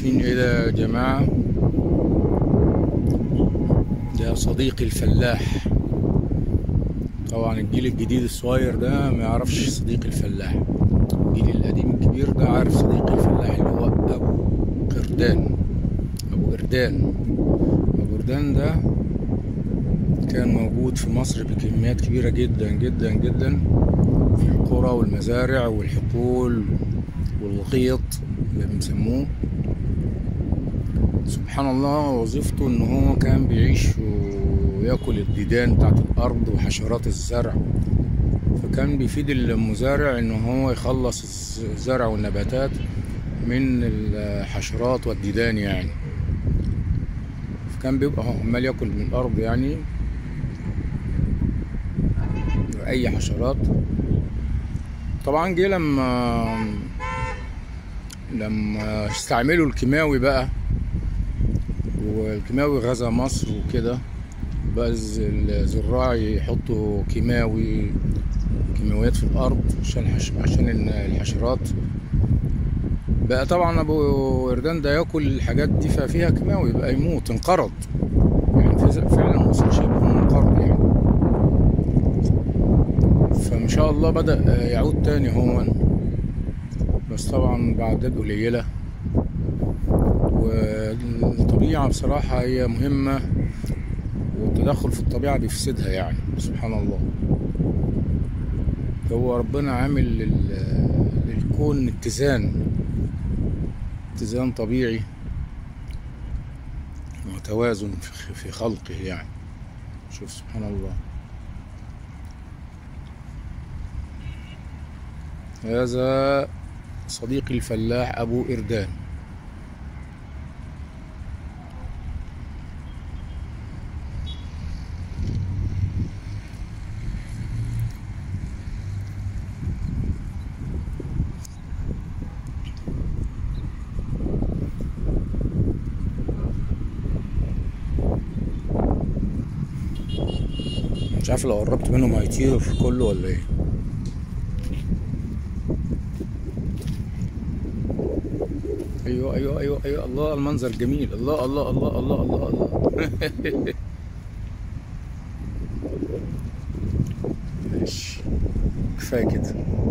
شايفين ايه ده يا جماعة ده صديقي الفلاح طبعا الجيل الجديد الصغير ده ما يعرفش صديقي الفلاح الجيل القديم الكبير ده عارف صديقي الفلاح اللي هو ابو قردان ابو قردان ابو قردان ده كان موجود في مصر بكميات كبيرة جدا جدا جدا في القرى والمزارع والحقول والغيط اللي بنسموه سبحان الله وظيفته ان هو كان بيعيش وياكل الديدان بتاعت الارض وحشرات الزرع فكان بيفيد المزارع ان هو يخلص الزرع والنباتات من الحشرات والديدان يعني فكان بيبقى هو عمال ياكل من الارض يعني اي حشرات طبعا جه لما لما استعملوا الكيماوي بقى والكيماوي غزا مصر وكده بقى الزراع يحطوا كيماوي كيماويات في الارض عشان حش... عشان الحشرات بقى طبعا ابو وردان ده ياكل الحاجات دي ففيها كيماوي بقى يموت انقرض يعني فعلا وصل شبه منقرض يعني فان شاء الله بدا يعود تاني هو بس طبعا باعداد قليله والطبيعه بصراحه هي مهمه والتدخل في الطبيعه بيفسدها يعني سبحان الله هو ربنا عامل للكون اتزان اتزان طبيعي وتوازن في خلقه يعني شوف سبحان الله هذا صديقي الفلاح أبو إردان مش عارف لو قربت منهم هيطير كله ولا ايه ايوه ايوه ايوه ايوه الله المنظر جميل الله الله الله الله الله الله ماشي كفايه كده